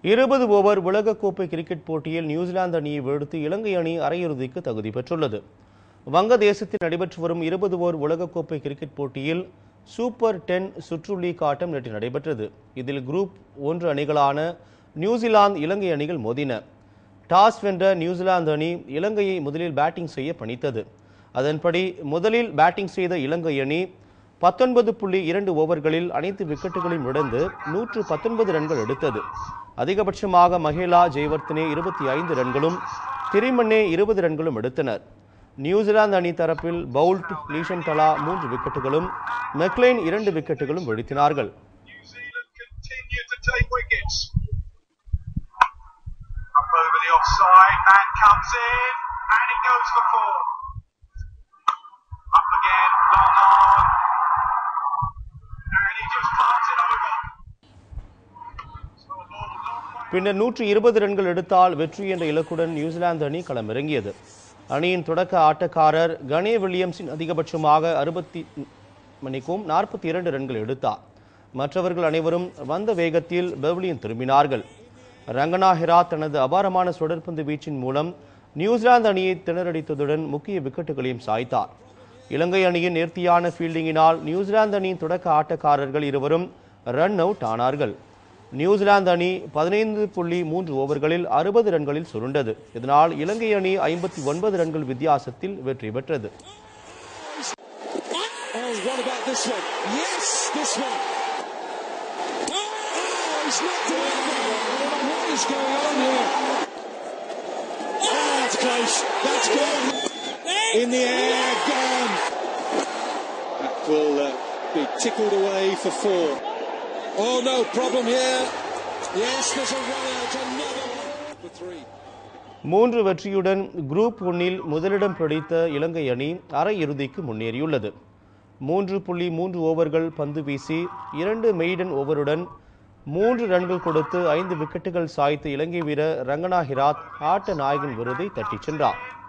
இருபது ஓவர் உலகக்கோப்பை கிரிக்கெட் போட்டியில் நியூசிலாந்து அணியை வீழ்த்தி இலங்கை அணி அரையிறுதிக்கு தகுதி பெற்றுள்ளது வங்கதேசத்தில் நடைபெற்று வரும் இருபது ஓவர் உலகக்கோப்பை கிரிக்கெட் போட்டியில் சூப்பர் டென் சுற்று லீக் ஆட்டம் நேற்று நடைபெற்றது இதில் குரூப் ஒன்று அணிகளான நியூசிலாந்து இலங்கை அணிகள் மோதின டாஸ் வென்ற நியூசிலாந்து அணி இலங்கையை முதலில் பேட்டிங் செய்ய பணித்தது அதன்படி முதலில் பேட்டிங் செய்த இலங்கை அணி பத்தொன்பது புள்ளி இரண்டு ஓவர்களில் அனைத்து விக்கெட்டுகளையும் இழந்து நூற்று பத்தொன்பது ரன்கள் எடுத்தது அதிகபட்சமாக மஹேலா ஜெயவர்த்தனே இருபத்தி ஐந்து ரன்களும் திரிமன்னே இருபது ரன்களும் எடுத்தனர் நியூசிலாந்து அணி தரப்பில் பவுல்ட் லீஷம் தலா மூன்று விக்கெட்டுகளும் மெக்லைன் இரண்டு விக்கெட்டுகளும் வீழ்த்தினார்கள் New Zealand continue to take wickets. Up over the offside, man comes in, and it goes for four. Up again, long on, and he just palms it over. So a ball long way பின்னர் நூற்று இருபது ரன்கள் எடுத்தால் வெற்றி என்ற இலக்குடன் New Zealand அணி களமிறங்கியது அணியின் தொடக்க ஆட்டக்காரர் கனே வில்லியம்ஸின் அதிகபட்சமாக அறுபத்தி மணிக்கும் நாற்பத்தி இரண்டு ரன்கள் எடுத்தார் மற்றவர்கள் அனைவரும் வந்த வேகத்தில் பெவ்லியன் திரும்பினார்கள் ரங்கனா ஹெராத் தனது அபாரமான சுழற்பந்து வீச்சின் மூலம் நியூசிலாந்து அணியை திணறடித்ததுடன் முக்கிய விக்கெட்டுகளையும் சாய்த்தார் இலங்கை அணியின் நேர்த்தியான ஃபீல்டிங்கினால் நியூசிலாந்து அணியின் தொடக்க ஆட்டக்காரர்கள் இருவரும் ரன் அவுட் ஆனார்கள் நியூசிலாந்து அணி பதினைந்து புள்ளி மூன்று ஓவர்களில் அறுபது ரன்களில் சுருண்டது இதனால் இலங்கை அணி ஐம்பத்தி ஒன்பது ரன்கள் வித்தியாசத்தில் வெற்றி பெற்றது Oh, what about this one? Yes, this one. Oh, he's knocked it over. What is going on here? Oh, that's close. That's gone. In the air, gone. That will uh, be tickled away for four. Oh, no problem here. Yes, there's a run out. Another one for three. மூன்று வெற்றியுடன் group ஒன்னில் முதலிடம் பிடித்த இலங்கை அணி அரையிறுதிக்கு முன்னேறியுள்ளது மூன்று புள்ளி மூன்று ஓவர்கள் பந்து வீசி இரண்டு மெய்டன் ஓவருடன் மூன்று ரன்கள் கொடுத்து ஐந்து விக்கெட்டுகள் சாய்த்த இலங்கை வீரர் ரங்கனா ஹிராத் ஆட்ட நாயகன் விருதை தட்டிச் சென்றார்